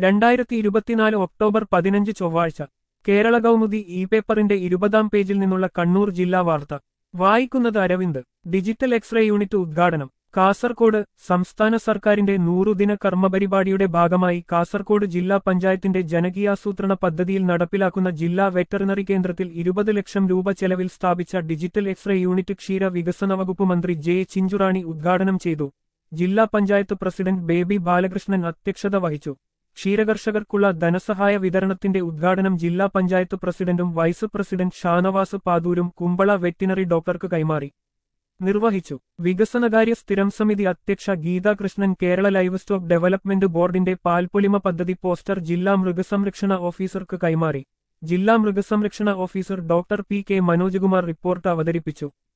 രണ്ടായിരത്തി ഇരുപത്തിനാല് ഒക്ടോബർ പതിനഞ്ച് ചൊവ്വാഴ്ച കേരള കൗമുദി ഇ പേപ്പറിന്റെ ഇരുപതാം പേജിൽ നിന്നുള്ള കണ്ണൂർ ജില്ലാ വാർത്ത വായിക്കുന്നത് അരവിന്ദ് ഡിജിറ്റൽ എക്സ്റേ യൂണിറ്റ് ഉദ്ഘാടനം കാസർകോട് സംസ്ഥാന സർക്കാരിന്റെ നൂറുദിന കർമ്മപരിപാടിയുടെ ഭാഗമായി കാസർകോട് ജില്ലാ പഞ്ചായത്തിന്റെ ജനകീയാസൂത്രണ പദ്ധതിയിൽ നടപ്പിലാക്കുന്ന ജില്ലാ വെറ്ററിനറി കേന്ദ്രത്തിൽ ഇരുപത് ലക്ഷം രൂപ ചെലവിൽ സ്ഥാപിച്ച ഡിജിറ്റൽ എക്സ്റേ യൂണിറ്റ് ക്ഷീര വികസന വകുപ്പ് മന്ത്രി ജെ ചിഞ്ചുറാണി ഉദ്ഘാടനം ചെയ്തു ജില്ലാ പഞ്ചായത്ത് പ്രസിഡന്റ് ബേബി ബാലകൃഷ്ണൻ അധ്യക്ഷത വഹിച്ചു ക്ഷീരകർഷകർക്കുള്ള ധനസഹായ വിതരണത്തിന്റെ ഉദ്ഘാടനം ജില്ലാ പഞ്ചായത്ത് പ്രസിഡന്റും വൈസ് പ്രസിഡന്റ് ഷാനവാസ് പാതൂരും കുമ്പള വെറ്റിനറി ഡോക്ടർക്ക് കൈമാറി നിർവഹിച്ചു വികസനകാര്യ സ്ഥിരം സമിതി അധ്യക്ഷ Geethakrishnan Kerala livestock development ബോർഡിന്റെ പാൽപ്പൊലിമ പദ്ധതി പോസ്റ്റർ ജില്ലാ മൃഗസംരക്ഷണ ഓഫീസർക്ക് കൈമാറി ജില്ലാ മൃഗസംരക്ഷണ officer doctor P K Manojkumar report അവതരിപ്പിച്ചു